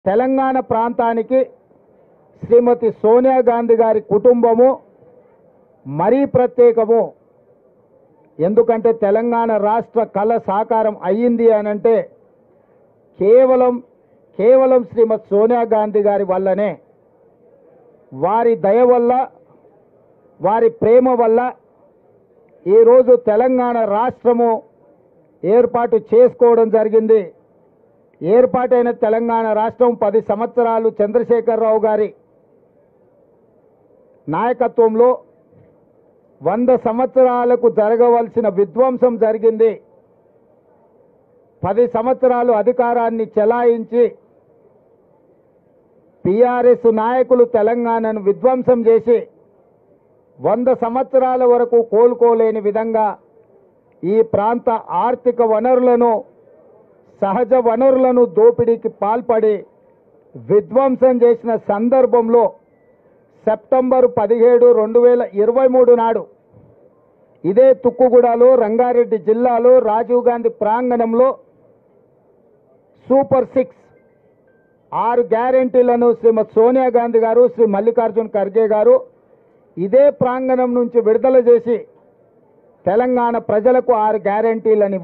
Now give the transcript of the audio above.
తెలంగాణ ప్రాంతానికి శ్రీమతి సోనియా గాంధీ గారి కుటుంబము మరీ ప్రత్యేకము ఎందుకంటే తెలంగాణ రాష్ట్ర కళ సాకారం అయ్యింది అనంటే కేవలం కేవలం శ్రీమతి సోనియా గాంధీ గారి వల్లనే వారి దయ వల్ల వారి ప్రేమ వల్ల ఈరోజు తెలంగాణ రాష్ట్రము ఏర్పాటు చేసుకోవడం జరిగింది ఏర్పాటైన తెలంగాణ రాష్ట్రం పది సంవత్సరాలు చంద్రశేఖరరావు గారి నాయకత్వంలో వంద సంవత్సరాలకు జరగవలసిన విధ్వంసం జరిగింది పది సంవత్సరాలు అధికారాన్ని చెలాయించి టిఆర్ఎస్ నాయకులు తెలంగాణను విధ్వంసం చేసి వంద సంవత్సరాల వరకు కోలుకోలేని విధంగా ఈ ప్రాంత ఆర్థిక వనరులను సహజ వనరులను దోపిడీకి పాల్పడి విధ్వంసం చేసిన సందర్భంలో సెప్టెంబర్ పదిహేడు రెండు వేల ఇరవై మూడు నాడు ఇదే తుక్కుగూడలో రంగారెడ్డి జిల్లాలో రాజీవ్ గాంధీ ప్రాంగణంలో సూపర్ సిక్స్ ఆరు గ్యారెంటీలను శ్రీమతి సోనియా గాంధీ గారు శ్రీ మల్లికార్జున్ ఖర్గే గారు ఇదే ప్రాంగణం నుంచి విడుదల చేసి తెలంగాణ ప్రజలకు ఆరు గ్యారెంటీలని